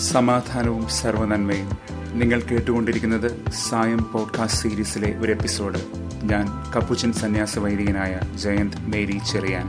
സമാധാനവും സർവനന്മയും നിങ്ങൾ കേട്ടുകൊണ്ടിരിക്കുന്നത് സായം പോഡ്കാസ്റ്റ് സീരീസിലെ ഒരു എപ്പിസോഡ് ഞാൻ കപ്പുച്ചൻ സന്യാസ വൈദികനായ ജയന്ത് മേരി ചെറിയാൻ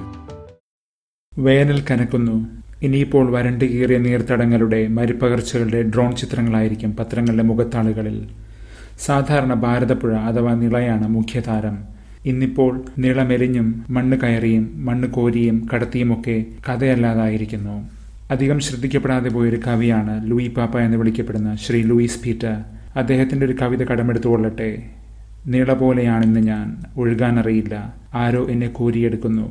വേനൽ കനക്കുന്നു ഇനിയിപ്പോൾ വരണ്ടു കീറിയ നീർത്തടങ്ങളുടെ മരുപ്പകർച്ചകളുടെ ഡ്രോൺ ചിത്രങ്ങളായിരിക്കും പത്രങ്ങളുടെ മുഖത്താളുകളിൽ സാധാരണ ഭാരതപ്പുഴ അഥവാ നിളയാണ് മുഖ്യതാരം ഇന്നിപ്പോൾ നിളമെലിഞ്ഞും മണ്ണ് കയറിയും മണ്ണ് കോരിയും കടത്തിയുമൊക്കെ കഥയല്ലാതായിരിക്കുന്നു അധികം ശ്രദ്ധിക്കപ്പെടാതെ പോയൊരു കവിയാണ് ലൂയി പാപ്പ എന്ന് വിളിക്കപ്പെടുന്ന ശ്രീ ലൂയിസ് പീറ്റർ അദ്ദേഹത്തിന്റെ ഒരു കവിത കടമെടുത്തുകൊള്ളട്ടെ നീള പോലെയാണിന്ന് ഞാൻ ഒഴുകാനറിയില്ല ആരോ എന്നെ കോരിയെടുക്കുന്നു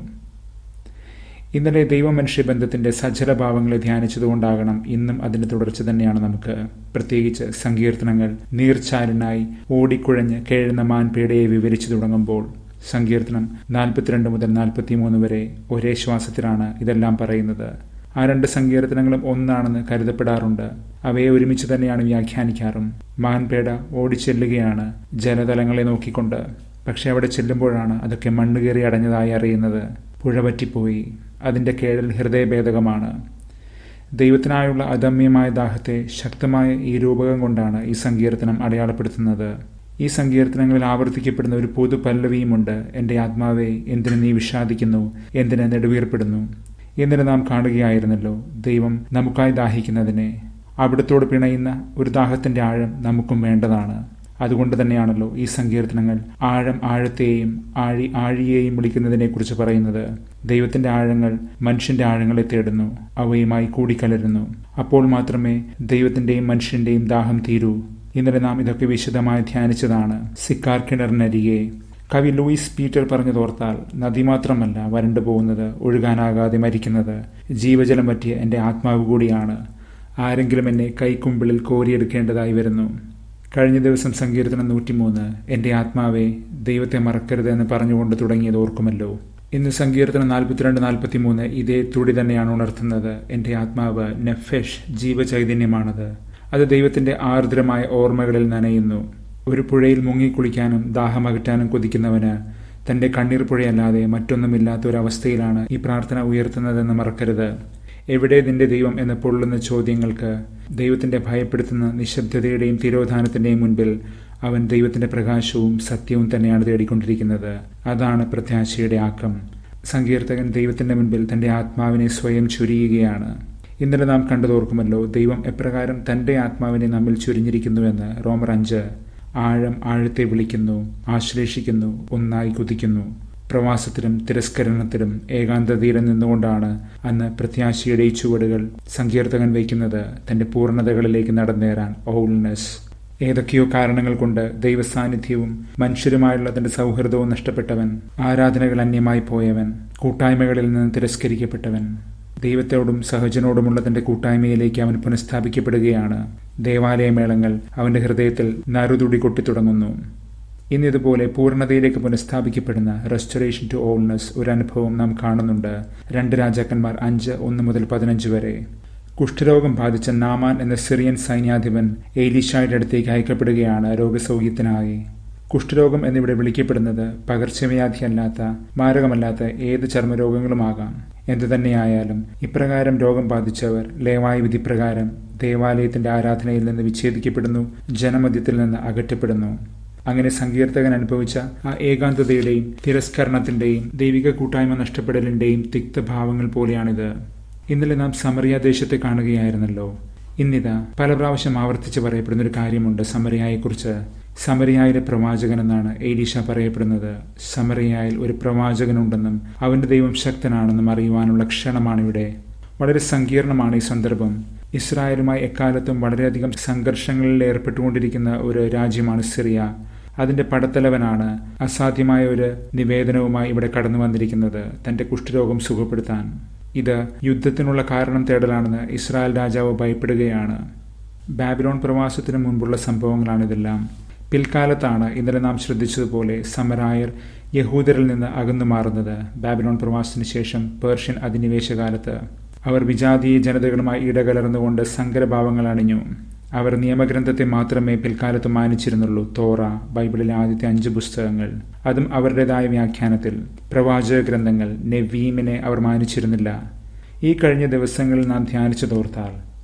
ഇന്നലെ ദൈവമനുഷ്യ ബന്ധത്തിന്റെ സജലഭാവങ്ങളെ ധ്യാനിച്ചതുകൊണ്ടാകണം ഇന്നും അതിന്റെ തുടർച്ച തന്നെയാണ് നമുക്ക് പ്രത്യേകിച്ച് സങ്കീർത്തനങ്ങൾ നീർച്ചാലിനായി ഓടിക്കുഴഞ്ഞ് കേഴുന്ന മാൻപേടയെ വിവരിച്ചു തുടങ്ങുമ്പോൾ സങ്കീർത്തനം നാൽപ്പത്തിരണ്ട് മുതൽ നാൽപ്പത്തിമൂന്ന് വരെ ഒരേ ശ്വാസത്തിലാണ് ഇതെല്ലാം പറയുന്നത് ആ രണ്ട് സങ്കീർത്തനങ്ങളും ഒന്നാണെന്ന് കരുതപ്പെടാറുണ്ട് അവയെ ഒരുമിച്ച് തന്നെയാണ് വ്യാഖ്യാനിക്കാറും മാൻപേട ഓടിച്ചെല്ലുകയാണ് ജലതലങ്ങളെ നോക്കിക്കൊണ്ട് പക്ഷെ അവിടെ ചെല്ലുമ്പോഴാണ് അതൊക്കെ മണ്ണുകേറി അടഞ്ഞതായി അറിയുന്നത് പുഴ പറ്റിപ്പോയി അതിന്റെ കേഴൽ ഹൃദയഭേദകമാണ് ദൈവത്തിനായുള്ള അദമ്യമായ ദാഹത്തെ ശക്തമായ ഈ രൂപകം കൊണ്ടാണ് ഈ സങ്കീർത്തനം അടയാളപ്പെടുത്തുന്നത് ഈ സങ്കീർത്തനങ്ങളിൽ ആവർത്തിക്കപ്പെടുന്ന ഒരു പൊതു പല്ലവിയുമുണ്ട് എൻ്റെ ആത്മാവെ എന്തിനു നീ വിഷാദിക്കുന്നു എന്തിന് നെടുവീർപ്പെടുന്നു എന്നിട്ട് നാം കാണുകയായിരുന്നല്ലോ ദൈവം നമുക്കായി ദാഹിക്കുന്നതിനെ അവിടത്തോട് പിണയുന്ന ഒരു ദാഹത്തിന്റെ ആഴം നമുക്കും വേണ്ടതാണ് അതുകൊണ്ട് തന്നെയാണല്ലോ ഈ സങ്കീർത്തനങ്ങൾ ആഴം ആഴത്തെയും ആഴി ആഴിയെയും വിളിക്കുന്നതിനെക്കുറിച്ച് പറയുന്നത് ദൈവത്തിന്റെ ആഴങ്ങൾ മനുഷ്യന്റെ ആഴങ്ങളെ തേടുന്നു അവയുമായി കൂടിക്കലരുന്നു അപ്പോൾ മാത്രമേ ദൈവത്തിന്റെയും മനുഷ്യന്റെയും ദാഹം തീരൂ ഇന്നലെ നാം ഇതൊക്കെ വിശദമായി ധ്യാനിച്ചതാണ് സിക്കാർ കിണറിനരികെ കവി ലൂയിസ് പീറ്റർ പറഞ്ഞതോർത്താൽ നദി മാത്രമല്ല വരണ്ടു പോകുന്നത് ഒഴുകാനാകാതെ മരിക്കുന്നത് ജീവജലം പറ്റിയ എൻ്റെ ആത്മാവ് കൂടിയാണ് ആരെങ്കിലും എന്നെ കൈക്കുമ്പിളിൽ കോരിയെടുക്കേണ്ടതായി വരുന്നു കഴിഞ്ഞ ദിവസം സങ്കീർത്തനം നൂറ്റിമൂന്ന് എൻ്റെ ആത്മാവെ ദൈവത്തെ മറക്കരുത് എന്ന് പറഞ്ഞുകൊണ്ട് തുടങ്ങിയത് ഓർക്കുമല്ലോ ഇന്ന് സങ്കീർത്തനം നാൽപ്പത്തിരണ്ട് നാൽപ്പത്തിമൂന്ന് ഇതേ തുടി തന്നെയാണ് ഉണർത്തുന്നത് എൻ്റെ ആത്മാവ് നെഫെഷ് ജീവചൈതന്യമാണത് അത് ദൈവത്തിന്റെ ആർദ്രമായ ഓർമ്മകളിൽ നനയുന്നു ഒരു പുഴയിൽ മുങ്ങിക്കുളിക്കാനും ദാഹമകറ്റാനും കൊതിക്കുന്നവന് തന്റെ കണ്ണീർ പുഴയല്ലാതെ മറ്റൊന്നുമില്ലാത്ത ഒരവസ്ഥയിലാണ് ഈ പ്രാർത്ഥന ഉയർത്തുന്നതെന്ന് മറക്കരുത് എവിടെ നിന്റെ ദൈവം എന്ന് പൊള്ളുന്ന ചോദ്യങ്ങൾക്ക് ദൈവത്തിന്റെ ഭയപ്പെടുത്തുന്ന നിശബ്ദതയുടെയും തിരോധാനത്തിന്റെയും മുൻപിൽ അവൻ ദൈവത്തിന്റെ പ്രകാശവും സത്യവും തന്നെയാണ് തേടിക്കൊണ്ടിരിക്കുന്നത് അതാണ് പ്രത്യാശയുടെ ആക്കം സങ്കീർത്തകൻ ദൈവത്തിന്റെ മുൻപിൽ തന്റെ ആത്മാവിനെ സ്വയം ചുരിയുകയാണ് ഇന്നലെ നാം കണ്ടതോർക്കുമല്ലോ ദൈവം എപ്രകാരം തന്റെ ആത്മാവിനെ നമ്മിൽ ചുരിഞ്ഞിരിക്കുന്നുവെന്ന് റോമർ അഞ്ച് ആഴം ആഴത്തെ വിളിക്കുന്നു ആശ്ലേഷിക്കുന്നു ഒന്നായി കുതിക്കുന്നു പ്രവാസത്തിലും തിരസ്കരണത്തിലും ഏകാന്തതയിലും നിന്നുകൊണ്ടാണ് അന്ന് പ്രത്യാശയുടെ ഈ ചുവടുകൾ സങ്കീർത്തകൻ വയ്ക്കുന്നത് തന്റെ പൂർണ്ണതകളിലേക്ക് നടന്നേറാൻ ഓൾനെസ് ഏതൊക്കെയോ കാരണങ്ങൾ കൊണ്ട് ദൈവസാന്നിധ്യവും മനുഷ്യരുമായുള്ള തന്റെ സൗഹൃദവും നഷ്ടപ്പെട്ടവൻ ആരാധനകൾ അന്യമായി പോയവൻ കൂട്ടായ്മകളിൽ നിന്ന് തിരസ്കരിക്കപ്പെട്ടവൻ ദൈവത്തോടും സഹജനോടുമുള്ള തന്റെ കൂട്ടായ്മയിലേക്ക് അവൻ പുനഃസ്ഥാപിക്കപ്പെടുകയാണ് ദേവാലയമേളങ്ങൾ അവന്റെ ഹൃദയത്തിൽ നറുതുടി കൊട്ടിത്തുടങ്ങുന്നു ഇന്നിതുപോലെ പൂർണ്ണതയിലേക്ക് പുനഃസ്ഥാപിക്കപ്പെടുന്ന റെസ്റ്റോറേഷൻ ടു ഓൾനെസ് ഒരു അനുഭവം നാം കാണുന്നുണ്ട് രണ്ട് രാജാക്കന്മാർ അഞ്ച് ഒന്ന് മുതൽ പതിനഞ്ച് വരെ കുഷ്ഠരോഗം ബാധിച്ച നാമാൻ എന്ന സിറിയൻ സൈന്യാധിപൻ ഏലീഷായുടെ അടുത്തേക്ക് അയക്കപ്പെടുകയാണ് രോഗസൗഖ്യത്തിനായി കുഷ്ഠരോഗം എന്നിവിടെ വിളിക്കപ്പെടുന്നത് പകർച്ചവ്യാധിയല്ലാത്ത മാരകമല്ലാത്ത ഏത് ചർമ്മരോഗങ്ങളുമാകാം എന്തു തന്നെയായാലും ഇപ്രകാരം രോഗം ബാധിച്ചവർ ലേവായ വിധിപ്രകാരം ദേവാലയത്തിന്റെ ആരാധനയിൽ നിന്ന് വിച്ഛേദിക്കപ്പെടുന്നു ജനമധ്യത്തിൽ നിന്ന് അകറ്റപ്പെടുന്നു അങ്ങനെ സങ്കീർത്തകൻ അനുഭവിച്ച ആ ഏകാന്തതയുടെയും തിരസ്കരണത്തിന്റെയും ദൈവിക കൂട്ടായ്മ നഷ്ടപ്പെടലിന്റെയും തിക്തഭാവങ്ങൾ പോലെയാണിത് ഇന്നലെ നാം സമറിയ ദേശത്തെ കാണുകയായിരുന്നല്ലോ ഇന്നിതാ പല പ്രാവശ്യം ആവർത്തിച്ച് പറയപ്പെടുന്ന ഒരു കാര്യമുണ്ട് സമറിയായെക്കുറിച്ച് സമറിയായിലെ പ്രവാചകൻ എന്നാണ് ഏലീഷ പറയപ്പെടുന്നത് സമറിയായിൽ ഒരു പ്രവാചകനുണ്ടെന്നും അവന്റെ ദൈവം ശക്തനാണെന്നും അറിയുവാനുള്ള ക്ഷണമാണിവിടെ വളരെ സങ്കീർണമാണ് ഈ സന്ദർഭം ഇസ്രായേലുമായി എക്കാലത്തും വളരെയധികം സംഘർഷങ്ങളിൽ ഏർപ്പെട്ടുകൊണ്ടിരിക്കുന്ന ഒരു രാജ്യമാണ് സിറിയ അതിന്റെ പടത്തലവനാണ് അസാധ്യമായ ഒരു നിവേദനവുമായി ഇവിടെ കടന്നു വന്നിരിക്കുന്നത് തന്റെ കുഷ്ഠരോഗം സുഖപ്പെടുത്താൻ ഇത് യുദ്ധത്തിനുള്ള കാരണം തേടലാണെന്ന് ഇസ്രായേൽ രാജാവ് ഭയപ്പെടുകയാണ് ബാബിലോൺ പ്രവാസത്തിന് മുൻപുള്ള സംഭവങ്ങളാണിതെല്ലാം പിൽക്കാലത്താണ് ഇന്നലെ നാം ശ്രദ്ധിച്ചതുപോലെ സമരായർ യഹൂദരിൽ നിന്ന് അകന്നു മാറുന്നത് ബാബിലോൺ പ്രവാസത്തിന് ശേഷം പേർഷ്യൻ അധിനിവേശകാലത്ത് അവർ വിജാതീയ ജനതകളുമായി ഇടകലർന്നുകൊണ്ട് സങ്കരഭാവങ്ങൾ അണിഞ്ഞു അവർ നിയമഗ്രന്ഥത്തെ മാത്രമേ പിൽക്കാലത്ത് മാനിച്ചിരുന്നുള്ളൂ തോറ ബൈബിളിലെ ആദ്യത്തെ അഞ്ച് പുസ്തകങ്ങൾ അതും അവരുടേതായ വ്യാഖ്യാനത്തിൽ പ്രവാചക ഗ്രന്ഥങ്ങൾ നെവീമിനെ അവർ മാനിച്ചിരുന്നില്ല ഈ കഴിഞ്ഞ ദിവസങ്ങളിൽ നാം ധ്യാനിച്ചതോർത്താൽ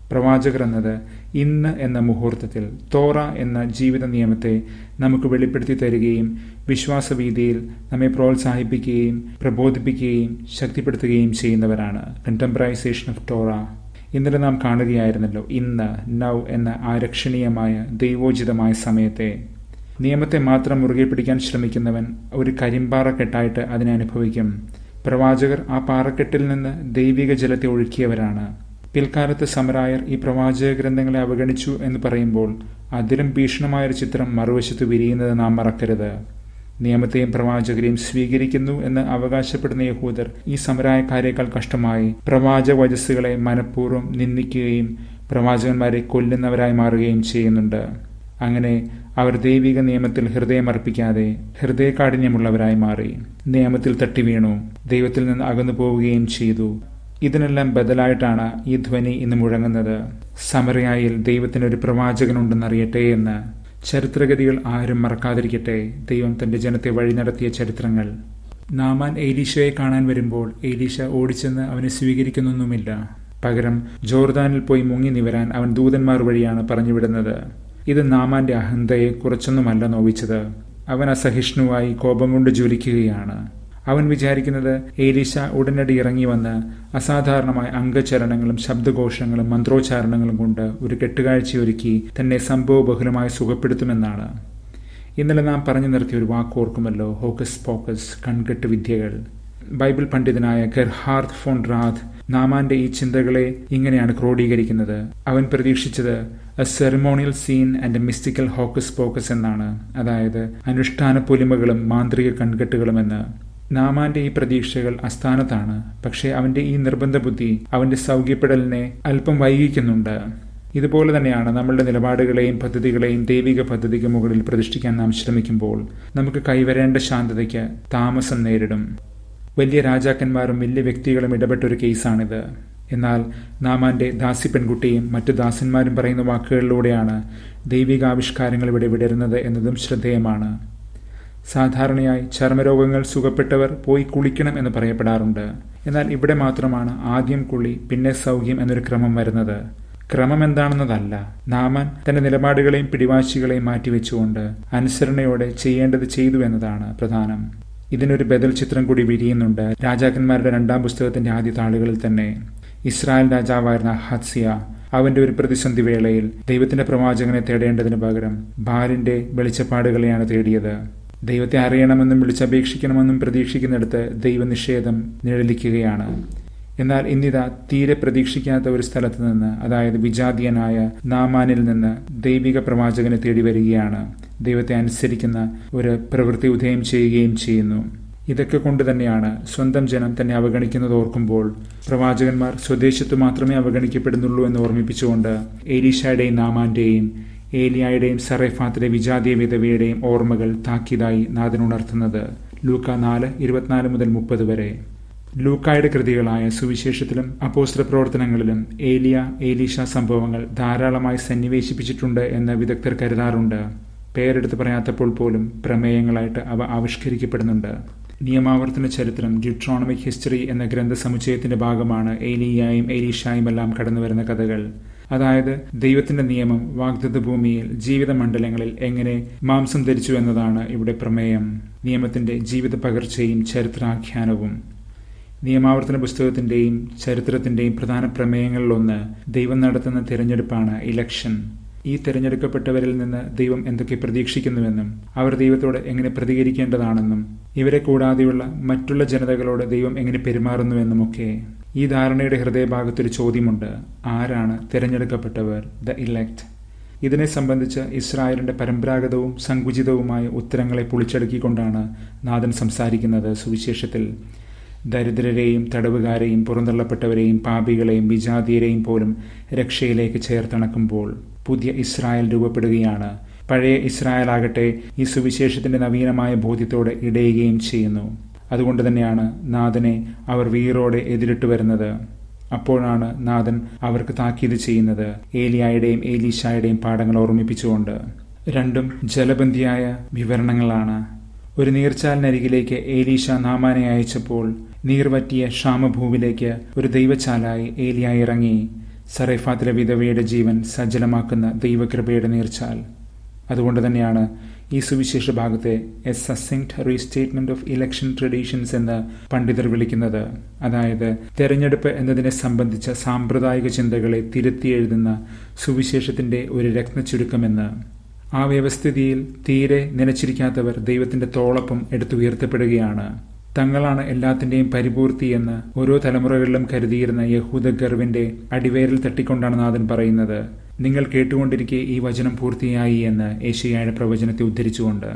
പ്രവാചകർ എന്നത് ഇന്ന് എന്ന മുഹൂർത്തത്തിൽ തോറ എന്ന ജീവിത നിയമത്തെ നമുക്ക് വെളിപ്പെടുത്തി തരികയും വിശ്വാസവീതിയിൽ നമ്മെ പ്രോത്സാഹിപ്പിക്കുകയും പ്രബോധിപ്പിക്കുകയും ശക്തിപ്പെടുത്തുകയും ചെയ്യുന്നവരാണ് കണ്ടംപറൈസേഷൻ ഓഫ് ടോറ ഇന്നലെ നാം കാണുകയായിരുന്നല്ലോ ഇന്ന് നൗ എന്ന ആരക്ഷണീയമായ ദൈവോചിതമായ സമയത്തെ നിയമത്തെ മാത്രം മുറുകെ പിടിക്കാൻ ശ്രമിക്കുന്നവൻ ഒരു കരിമ്പാറ കെട്ടായിട്ട് അതിനെ അനുഭവിക്കും പ്രവാചകർ ആ പാറക്കെട്ടിൽ നിന്ന് ദൈവിക ജലത്തെ ഒഴുക്കിയവരാണ് പിൽക്കാലത്ത് സമരായർ ഈ പ്രവാചക ഗ്രന്ഥങ്ങളെ അവഗണിച്ചു എന്ന് പറയുമ്പോൾ അതിലും ഭീഷണമായൊരു ചിത്രം മറുവശത്ത് വിരിയുന്നത് നാം മറക്കരുത് നിയമത്തെയും പ്രവാചകരെയും സ്വീകരിക്കുന്നു എന്ന് അവകാശപ്പെടുന്ന യഹൂദർ ഈ സമരായക്കാരേക്കാൾ കഷ്ടമായി പ്രവാചക വചസ്സുകളെ മനഃപൂർവ്വം നിന്ദിക്കുകയും പ്രവാചകന്മാരെ കൊല്ലുന്നവരായി മാറുകയും ചെയ്യുന്നുണ്ട് അങ്ങനെ അവർ ദൈവിക നിയമത്തിൽ ഹൃദയമർപ്പിക്കാതെ ഹൃദയകാഠിന്യമുള്ളവരായി മാറി നിയമത്തിൽ തട്ടി വീണു ദൈവത്തിൽ നിന്ന് അകന്നു പോവുകയും ചെയ്തു ഇതിനെല്ലാം ബദലായിട്ടാണ് ഈ ധ്വനി ഇന്ന് മുഴങ്ങുന്നത് സമരയായിൽ ദൈവത്തിനൊരു പ്രവാചകനുണ്ടെന്നറിയട്ടെ എന്ന് ചരിത്രഗതികൾ ആരും മറക്കാതിരിക്കട്ടെ ദൈവം തന്റെ ജനത്തെ വഴി നടത്തിയ ചരിത്രങ്ങൾ നാമാൻ ഏലീഷയെ കാണാൻ വരുമ്പോൾ ഏലീഷ ഓടിച്ചെന്ന് അവനെ സ്വീകരിക്കുന്നൊന്നുമില്ല പകരം ജോർദാനിൽ പോയി മുങ്ങി നിവരാൻ അവൻ ദൂതന്മാർ വഴിയാണ് പറഞ്ഞുവിടുന്നത് ഇത് നാമാന്റെ അഹന്തയെ കുറച്ചൊന്നുമല്ല നോവിച്ചത് അവൻ അസഹിഷ്ണുവായി കോപം കൊണ്ട് ജ്വലിക്കുകയാണ് അവൻ വിചാരിക്കുന്നത് ഏലീശ ഉടനടി ഇറങ്ങി വന്ന് അസാധാരണമായ അംഗചരണങ്ങളും ശബ്ദഘോഷങ്ങളും മന്ത്രോച്ചാരണങ്ങളും കൊണ്ട് ഒരു കെട്ടുകാഴ്ചയൊരുക്കി തന്നെ സംഭവബഹുലമായി സുഖപ്പെടുത്തുമെന്നാണ് ഇന്നലെ നാം പറഞ്ഞു നിർത്തിയ ഒരു വാക്കോർക്കുമല്ലോ ഹോക്കസ് പോക്കസ് കൺകെട്ട് വിദ്യകൾ ബൈബിൾ പണ്ഡിതനായ ഗെർഹാർഡ് ഫോൺ റാത്ത് നാമാന്റെ ഈ ചിന്തകളെ ഇങ്ങനെയാണ് ക്രോഡീകരിക്കുന്നത് അവൻ പ്രതീക്ഷിച്ചത് a ceremonial scene and a mystical hocus pocus എന്നാണ് അതായത് അനുഷ്ഠാന പൊലിമകളും മാന്ത്രിക കൺകെട്ടുകളുമെന്ന് നാമാന്റെ ഈ പ്രതീക്ഷകൾ അസ്ഥാനത്താണ് പക്ഷേ അവന്റെ ഈ നിർബന്ധ ബുദ്ധി അവന്റെ സൗഖ്യപ്പെടലിനെ അല്പം വൈകിക്കുന്നുണ്ട് ഇതുപോലെ തന്നെയാണ് നമ്മളുടെ നിലപാടുകളെയും പദ്ധതികളെയും ദൈവിക പദ്ധതിക്ക് മുകളിൽ പ്രതിഷ്ഠിക്കാൻ നാം ശ്രമിക്കുമ്പോൾ നമുക്ക് കൈവരേണ്ട ശാന്തതയ്ക്ക് താമസം നേരിടും വലിയ രാജാക്കന്മാരും വലിയ വ്യക്തികളും ഇടപെട്ട ഒരു കേസാണിത് എന്നാൽ നാമാന്റെ ദാസി പെൺകുട്ടിയും മറ്റു ദാസന്മാരും പറയുന്ന വാക്കുകളിലൂടെയാണ് ദൈവികാവിഷ്കാരങ്ങൾ ഇവിടെ വിടരുന്നത് എന്നതും ശ്രദ്ധേയമാണ് സാധാരണയായി ചർമ്മരോഗങ്ങൾ സുഖപ്പെട്ടവർ പോയി കുളിക്കണം എന്ന് പറയപ്പെടാറുണ്ട് എന്നാൽ ഇവിടെ മാത്രമാണ് ആദ്യം കുളി പിന്നെ സൗഖ്യം എന്നൊരു ക്രമം വരുന്നത് ക്രമം എന്താണെന്നതല്ല നാമൻ തന്റെ നിലപാടുകളെയും പിടിവാശികളെയും മാറ്റിവെച്ചുകൊണ്ട് അനുസരണയോടെ ചെയ്യേണ്ടത് ചെയ്തു എന്നതാണ് പ്രധാനം ഇതിനൊരു ബദൽ ചിത്രം കൂടി വിരിയുന്നുണ്ട് രാജാക്കന്മാരുടെ രണ്ടാം പുസ്തകത്തിന്റെ ആദ്യ താളുകളിൽ തന്നെ ഇസ്രായേൽ രാജാവായിരുന്ന ഹത്സിയ അവന്റെ ഒരു പ്രതിസന്ധി വേളയിൽ ദൈവത്തിന്റെ പ്രവാചകനെ തേടേണ്ടതിന് പകരം ബാലിന്റെ വെളിച്ചപ്പാടുകളെയാണ് തേടിയത് ദൈവത്തെ അറിയണമെന്നും വിളിച്ചപേക്ഷിക്കണമെന്നും പ്രതീക്ഷിക്കുന്നിടത്ത് ദൈവനിഷേധം നിഴലിക്കുകയാണ് എന്നാൽ ഇന്നിതാ തീരെ പ്രതീക്ഷിക്കാത്ത ഒരു സ്ഥലത്ത് നിന്ന് അതായത് വിജാതീയനായ നാമാനിൽ നിന്ന് ദൈവിക പ്രവാചകനെ തേടി വരികയാണ് ദൈവത്തെ അനുസരിക്കുന്ന ഒരു പ്രവൃത്തി ഉദയം ചെയ്യുകയും ചെയ്യുന്നു ഇതൊക്കെ കൊണ്ട് തന്നെയാണ് സ്വന്തം ജനം തന്നെ അവഗണിക്കുന്നത് ഓർക്കുമ്പോൾ പ്രവാചകന്മാർ സ്വദേശത്ത് മാത്രമേ അവഗണിക്കപ്പെടുന്നുള്ളൂ എന്ന് ഓർമ്മിപ്പിച്ചുകൊണ്ട് ഏലീഷയുടെയും നാമാന്റെയും ഏലിയായുടെയും സറേഫാത്തിലെ വിജാതീയ വിധവയുടെയും ഓർമ്മകൾ താക്കീതായി നാഥനുണർത്തുന്നത് ലൂക്ക നാല് ഇരുപത്തിനാല് മുതൽ മുപ്പത് വരെ ലൂക്കായുടെ കൃതികളായ സുവിശേഷത്തിലും അപ്പോസ്ത്ര പ്രവർത്തനങ്ങളിലും ഏലിയ ഏലീഷ സംഭവങ്ങൾ ധാരാളമായി സന്നിവേശിപ്പിച്ചിട്ടുണ്ട് എന്ന് വിദഗ്ധർ കരുതാറുണ്ട് പേരെടുത്ത് പറയാത്തപ്പോൾ പോലും പ്രമേയങ്ങളായിട്ട് അവ ആവിഷ്കരിക്കപ്പെടുന്നുണ്ട് നിയമാവർത്തന ചരിത്രം ഡ്യൂട്രോണമിക് ഹിസ്റ്ററി എന്ന ഗ്രന്ഥസമുച്ചയത്തിന്റെ ഭാഗമാണ് ഏലിയായും ഏലീഷായും എല്ലാം കടന്നുവരുന്ന കഥകൾ അതായത് ദൈവത്തിന്റെ നിയമം വാഗ്ദത്ത ഭൂമിയിൽ ജീവിത മണ്ഡലങ്ങളിൽ എങ്ങനെ മാംസം ധരിച്ചു എന്നതാണ് ഇവിടെ പ്രമേയം നിയമത്തിന്റെ ജീവിത പകർച്ചയും ചരിത്രാഖ്യാനവും നിയമാവർത്തന പുസ്തകത്തിന്റെയും ചരിത്രത്തിന്റെയും പ്രധാന പ്രമേയങ്ങളിലൊന്ന് ദൈവം നടത്തുന്ന തിരഞ്ഞെടുപ്പാണ് ഇലക്ഷൻ ഈ തിരഞ്ഞെടുക്കപ്പെട്ടവരിൽ നിന്ന് ദൈവം എന്തൊക്കെ പ്രതീക്ഷിക്കുന്നുവെന്നും അവർ ദൈവത്തോട് എങ്ങനെ പ്രതികരിക്കേണ്ടതാണെന്നും ഇവരെ കൂടാതെയുള്ള മറ്റുള്ള ജനതകളോട് ദൈവം എങ്ങനെ പെരുമാറുന്നുവെന്നുമൊക്കെ ഈ ധാരണയുടെ ഹൃദയഭാഗത്തൊരു ചോദ്യമുണ്ട് ആരാണ് തിരഞ്ഞെടുക്കപ്പെട്ടവർ ദ ഇലക്ട് ഇതിനെ സംബന്ധിച്ച് ഇസ്രായേലിന്റെ പരമ്പരാഗതവും സങ്കുചിതവുമായ ഉത്തരങ്ങളെ പൊളിച്ചടുക്കിക്കൊണ്ടാണ് നാഥൻ സംസാരിക്കുന്നത് സുവിശേഷത്തിൽ ദരിദ്രരെയും തടവുകാരെയും പുറന്തള്ളപ്പെട്ടവരെയും പാപികളെയും വിജാതീയരെയും പോലും രക്ഷയിലേക്ക് ചേർത്തണക്കുമ്പോൾ പുതിയ ഇസ്രായേൽ രൂപപ്പെടുകയാണ് പഴയ ഇസ്രായേൽ ആകട്ടെ ഈ സുവിശേഷത്തിന്റെ നവീനമായ ബോധ്യത്തോടെ ഇടയുകയും ചെയ്യുന്നു അതുകൊണ്ട് തന്നെയാണ് നാഥനെ അവർ വീറോടെ എതിരിട്ട് വരുന്നത് അപ്പോഴാണ് നാഥൻ അവർക്ക് താക്കീത് ചെയ്യുന്നത് ഏലിയായുടെയും ഏലീഷായുടെയും പാഠങ്ങൾ ഓർമ്മിപ്പിച്ചുകൊണ്ട് രണ്ടും ജലബന്ധിയായ വിവരണങ്ങളാണ് ഒരു നീർച്ചാലിനരികിലേക്ക് ഏലീഷ നാമാനെ അയച്ചപ്പോൾ നീർവറ്റിയ ക്ഷാമഭൂവിലേക്ക് ഒരു ദൈവച്ചാലായി ഏലിയ ഇറങ്ങി സറൈഫാത്തിലെ വിധവയുടെ ജീവൻ സജ്ജലമാക്കുന്ന ദൈവകൃപയുടെ നീർച്ചാൽ അതുകൊണ്ട് തന്നെയാണ് ഈ സുവിശേഷ ഭാഗത്തെ a succinct restatement of election traditions എന്ന് പണ്ഡിതർ വിളിക്കുന്നത് അതായത് തെരഞ്ഞെടുപ്പ് എന്നതിനെ സംബന്ധിച്ച സാമ്പ്രദായിക ചിന്തകളെ തിരുത്തി എഴുതുന്ന സുവിശേഷത്തിന്റെ ഒരു രത്നച്ചുരുക്കമെന്ന് ആ വ്യവസ്ഥിതിയിൽ തീരെ നനച്ചിരിക്കാത്തവർ ദൈവത്തിന്റെ തോളൊപ്പം എടുത്തുയർത്തപ്പെടുകയാണ് തങ്ങളാണ് എല്ലാത്തിന്റെയും പരിപൂർത്തി എന്ന് ഓരോ തലമുറകളിലും കരുതിയിരുന്ന യഹൂദ ഗർവിന്റെ അടിവേരിൽ തട്ടിക്കൊണ്ടാണ് നാഥൻ പറയുന്നത് നിങ്ങൾ കേട്ടുകൊണ്ടിരിക്കെ ഈ വചനം പൂർത്തിയായി എന്ന് ഏഷ്യയുടെ പ്രവചനത്തെ ഉദ്ധരിച്ചുകൊണ്ട്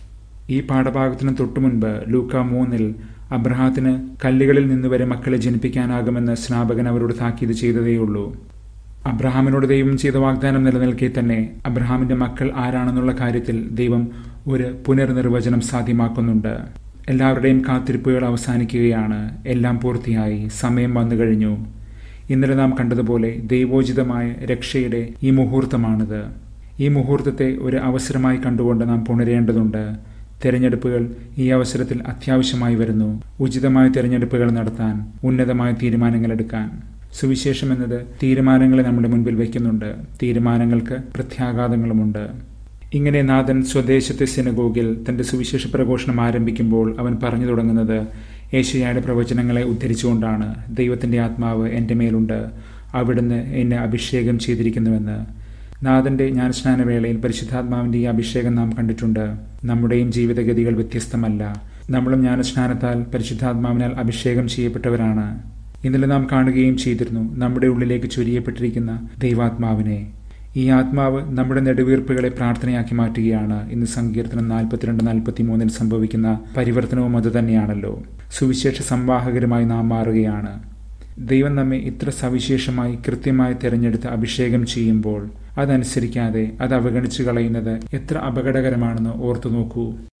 ഈ പാഠഭാഗത്തിന് തൊട്ടുമുൻപ് ലൂക്ക മൂന്നിൽ അബ്രഹാത്തിന് കല്ലുകളിൽ നിന്നുവരെ മക്കളെ ജനിപ്പിക്കാനാകുമെന്ന് സ്നാപകൻ അവരോട് താക്കീത് ചെയ്തതേയുള്ളൂ അബ്രഹാമിനോട് ദൈവം ചെയ്ത വാഗ്ദാനം നിലനിൽക്കെ തന്നെ അബ്രഹാമിന്റെ മക്കൾ ആരാണെന്നുള്ള കാര്യത്തിൽ ദൈവം ഒരു പുനർനിർവചനം സാധ്യമാക്കുന്നുണ്ട് എല്ലാവരുടെയും കാത്തിരിപ്പുകൾ അവസാനിക്കുകയാണ് എല്ലാം പൂർത്തിയായി സമയം വന്നു കഴിഞ്ഞു ഇന്നലെ നാം കണ്ടതുപോലെ ദൈവോചിതമായ രക്ഷയുടെ ഈ മുഹൂർത്തമാണിത് ഈ മുഹൂർത്തത്തെ ഒരു അവസരമായി കണ്ടുകൊണ്ട് നാം പുണരേണ്ടതുണ്ട് തെരഞ്ഞെടുപ്പുകൾ ഈ അവസരത്തിൽ അത്യാവശ്യമായി വരുന്നു ഉചിതമായ തെരഞ്ഞെടുപ്പുകൾ നടത്താൻ ഉന്നതമായ തീരുമാനങ്ങൾ എടുക്കാൻ സുവിശേഷം എന്നത് തീരുമാനങ്ങളെ നമ്മുടെ മുൻപിൽ വയ്ക്കുന്നുണ്ട് തീരുമാനങ്ങൾക്ക് പ്രത്യാഘാതങ്ങളുമുണ്ട് ഇങ്ങനെ നാഥൻ സ്വദേശത്തെ സിനഗോഗിൽ തന്റെ സുവിശേഷ പ്രഘോഷണം ആരംഭിക്കുമ്പോൾ അവൻ പറഞ്ഞു തുടങ്ങുന്നത് ഏഷ്യയുടെ പ്രവചനങ്ങളെ ഉദ്ധരിച്ചുകൊണ്ടാണ് ദൈവത്തിന്റെ ആത്മാവ് എൻ്റെ മേലുണ്ട് അവിടുന്ന് എന്നെ അഭിഷേകം ചെയ്തിരിക്കുന്നുവെന്ന് നാഥന്റെ ജ്ഞാനസ്നാനവേളയിൽ പരിശുദ്ധാത്മാവിന്റെ ഈ അഭിഷേകം നാം കണ്ടിട്ടുണ്ട് നമ്മുടെയും ജീവിതഗതികൾ വ്യത്യസ്തമല്ല നമ്മളും ജ്ഞാനസ്നാനത്താൽ പരിശുദ്ധാത്മാവിനാൽ അഭിഷേകം ചെയ്യപ്പെട്ടവരാണ് ഇന്നലെ നാം കാണുകയും ചെയ്തിരുന്നു നമ്മുടെ ഉള്ളിലേക്ക് ചൊരിയപ്പെട്ടിരിക്കുന്ന ദൈവാത്മാവിനെ ഈ ആത്മാവ് നമ്മുടെ നെടുവീർപ്പുകളെ പ്രാർത്ഥനയാക്കി മാറ്റുകയാണ് ഇന്ന് സങ്കീർത്തനം നാൽപ്പത്തിരണ്ട് നാൽപ്പത്തി മൂന്നിൽ സംഭവിക്കുന്ന പരിവർത്തനവും അതുതന്നെയാണല്ലോ സുവിശേഷ സംവാഹകരുമായി നാം മാറുകയാണ് ദൈവം നമ്മെ ഇത്ര സവിശേഷമായി കൃത്യമായി തിരഞ്ഞെടുത്ത് അഭിഷേകം ചെയ്യുമ്പോൾ അതനുസരിക്കാതെ അത് അവഗണിച്ചു കളയുന്നത് എത്ര അപകടകരമാണെന്ന് ഓർത്തു നോക്കൂ